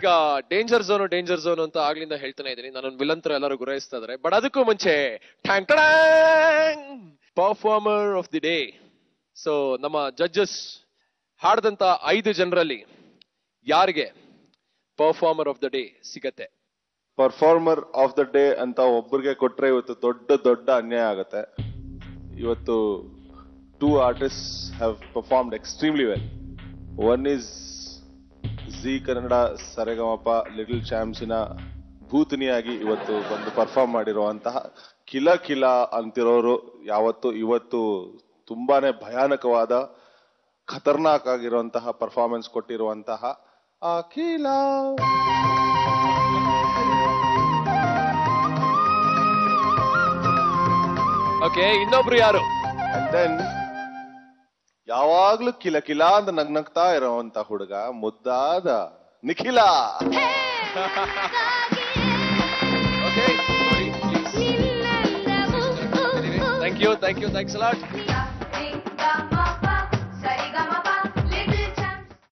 ಈಗ danger zone danger zone ಅಂತ ಆಗ್ಲಿಂದ ಹೇಳ್ತಾನೆ ಇದ್ದೀನಿ ನಾನು ವಿಲಂತರ ಎಲ್ಲರೂ ಗುರಾಯಿಸ್ತಾ ಇದಾರೆ ಬಟ್ ಅದಕ್ಕೂ ಮುಂಚೆ performer of the day so ನಮ್ಮ ಜಡ್ಜಸ್ ಹಾಡ್ದಂತ ಐದು ಜನರಲ್ಲಿ ಯಾರಿಗೆ ಪರ್ಫಾರ್ಮರ್ ಆಫ್ ದ ಡೇ ಸಿಗತ್ತೆ ಪರ್ಫಾರ್ಮರ್ ಆಫ್ ದ ಡೇ ಅಂತ ಒಬ್ಬರಿಗೆ ಕೊಟ್ರೆ ಇವತ್ತು ದೊಡ್ಡ ದೊಡ್ಡ ಅನ್ಯಾಯ ಆಗುತ್ತೆ ಇವತ್ತು two artist have performed extremely well one is Zee Kannada Saregamapa little ಚಾಂಪ್ಸಿನ ಭೂತನಿಯಾಗಿ ಇವತ್ತು ಬಂದು ಪರ್ಫಾರ್ಮ್ ಮಾಡಿರುವಂತಹ ಕಿಲ ಕಿಲ ಅಂತಿರೋರು ಯಾವತ್ತು ಇವತ್ತು ತುಂಬಾನೇ ಭಯಾನಕವಾದ ಖತರ್ನಾಕ್ ಆಗಿರುವಂತಹ ಪರ್ಫಾರ್ಮೆನ್ಸ್ ಕೊಟ್ಟಿರುವಂತಹ ಅಖಿಲ ಓಕೆ ಇನ್ನೊಬ್ರು ಯಾರು ಅಂಡ್ ದೆನ್ ಯಾವಾಗ್ಲೂ ಕಿಲ ಕಿಲ ಅಂತ ನಗ್ನಗ್ತಾ ಇರೋವಂತ ಹುಡುಗ ಮುದ್ದಾದ Nikhila okay thank you thank you thanks lot